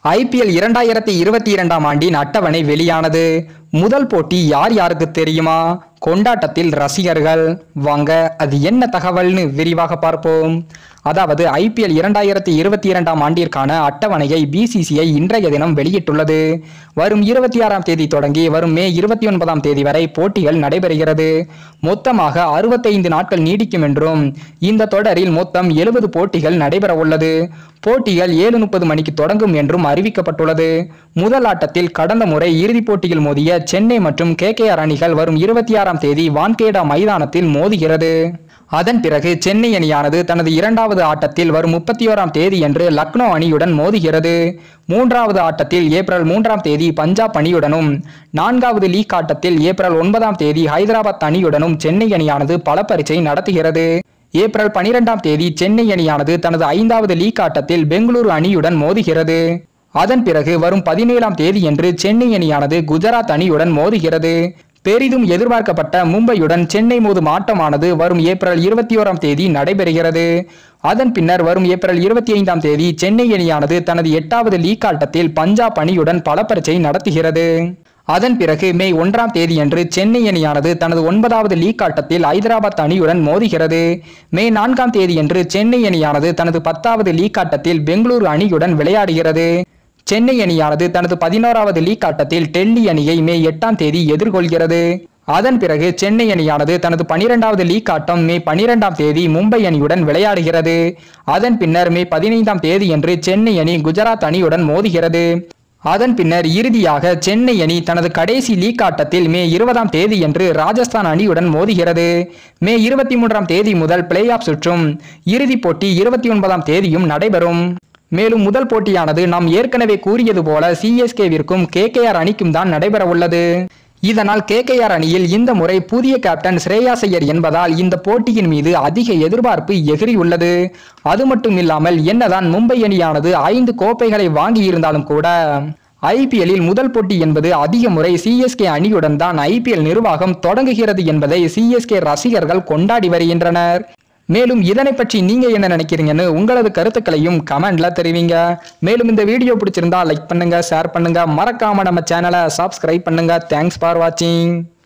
IPL இரண்டாயிரத்தி இருபத்தி இரண்டாம் ஆண்டின் அட்டவணை வெளியானது முதல் போட்டி யார் யாருக்கு தெரியுமா கொண்டாட்டத்தில் ரசிகர்கள் வாங்க அது என்ன தகவல்னு விரிவாக பார்ப்போம் அதாவது ஐபிஎல் இரண்டாயிரத்தி இருபத்தி இரண்டாம் ஆண்டிற்கான அட்டவணையை பிசிசிஐ இன்றைய தினம் வெளியிட்டுள்ளது வரும் இருபத்தி ஆறாம் தேதி தொடங்கி வரும் மே இருபத்தி ஒன்பதாம் தேதி வரை போட்டிகள் நடைபெறுகிறது மொத்தமாக அறுபத்தைந்து நாட்கள் நீடிக்கும் என்றும் இந்த தொடரில் மொத்தம் எழுபது போட்டிகள் நடைபெற உள்ளது போட்டிகள் ஏழு முப்பது மணிக்கு தொடங்கும் என்றும் அறிவிக்கப்பட்டுள்ளது முதல் ஆட்டத்தில் கடந்த முறை இறுதிப் போட்டியில் மோதிய சென்னை மற்றும் கேகேஆர் அணிகள் வரும் இருபத்தி ஆறாம் தேதி வான்கேடா மைதானத்தில் மோதுகிறது அதன் பிறகு சென்னை அணியானது தனது இரண்டாவது ஆட்டத்தில் வரும் முப்பத்தி ஓராம் தேதியன்று லக்னோ அணியுடன் மோதுகிறது மூன்றாவது ஆட்டத்தில் ஏப்ரல் மூன்றாம் தேதி பஞ்சாப் அணியுடனும் நான்காவது லீக் ஆட்டத்தில் ஏப்ரல் ஒன்பதாம் தேதி ஹைதராபாத் அணியுடனும் சென்னை அணியானது பல பரீட்சை நடத்துகிறது ஏப்ரல் பனிரெண்டாம் தேதி சென்னை அணியானது தனது ஐந்தாவது லீக் ஆட்டத்தில் பெங்களூரு அணியுடன் மோதுகிறது அதன் பிறகு வரும் பதினேழாம் தேதியன்று சென்னை அணியானது குஜராத் அணியுடன் மோதுகிறது பெரிதும் எதிர்பார்க்கப்பட்ட மும்பையுடன் சென்னை மோதும் ஆட்டமானது வரும் ஏப்ரல் இருபத்தி ஓராம் தேதி நடைபெறுகிறது அதன் பின்னர் வரும் ஏப்ரல் இருபத்தி ஐந்தாம் தேதி சென்னை அணியானது தனது எட்டாவது லீக் ஆட்டத்தில் பஞ்சாப் அணியுடன் பல பரீட்சை நடத்துகிறது அதன் பிறகு மே ஒன்றாம் தேதியன்று சென்னை அணியானது தனது ஒன்பதாவது லீக் ஆட்டத்தில் ஐதராபாத் அணியுடன் மோதுகிறது மே நான்காம் தேதியன்று சென்னை அணியானது தனது பத்தாவது லீக் ஆட்டத்தில் பெங்களூரு அணியுடன் விளையாடுகிறது சென்னை அணியானது தனது பதினோராவது லீக் ஆட்டத்தில் டெல்லி அணியை மே எட்டாம் தேதி எதிர்கொள்கிறது அதன் பிறகு சென்னை அணியானது தனது பனிரெண்டாவது லீக் ஆட்டம் மே பனிரெண்டாம் தேதி மும்பை அணியுடன் விளையாடுகிறது அதன் பின்னர் மே பதினைந்தாம் தேதியன்று சென்னை அணி குஜராத் அணியுடன் மோதுகிறது அதன் பின்னர் இறுதியாக சென்னை அணி தனது கடைசி லீக் ஆட்டத்தில் மே இருபதாம் தேதியன்று ராஜஸ்தான் அணியுடன் மோதுகிறது மே இருபத்தி மூன்றாம் தேதி முதல் பிளே ஆஃப் சுற்றும் இறுதிப் போட்டி இருபத்தி ஒன்பதாம் தேதியும் நடைபெறும் மேலும் முதல் போட்டியானது நாம் ஏற்கனவே கூறியது போல சிஎஸ்கேவிற்கும் கேகேஆர் அணிக்கும் தான் நடைபெற உள்ளது இதனால் கேகேஆர் அணியில் இந்த முறை புதிய கேப்டன் ஸ்ரேயாஸ் ஐயர் என்பதால் இந்த போட்டியின் மீது அதிக எதிர்பார்ப்பு எகிறியுள்ளது அது மட்டும் இல்லாமல் என்னதான் மும்பை அணியானது ஐந்து கோப்பைகளை வாங்கியிருந்தாலும் கூட ஐபிஎல்லில் முதல் போட்டி என்பது அதிக முறை சிஎஸ்கே அணியுடன் தான் ஐபிஎல் நிர்வாகம் தொடங்குகிறது என்பதை சிஎஸ்கே ரசிகர்கள் கொண்டாடி வருகின்றனர் மேலும் இதனை பற்றி நீங்க என்ன நினைக்கிறீங்கன்னு உங்களது கருத்துக்களையும் கமெண்ட்ல தெரிவிங்க மேலும் இந்த வீடியோ பிடிச்சிருந்தா லைக் பண்ணுங்க ஷேர் பண்ணுங்க மறக்காம நம்ம சேனலை சப்ஸ்கிரைப் பண்ணுங்க தேங்க்ஸ் ஃபார் வாட்சிங்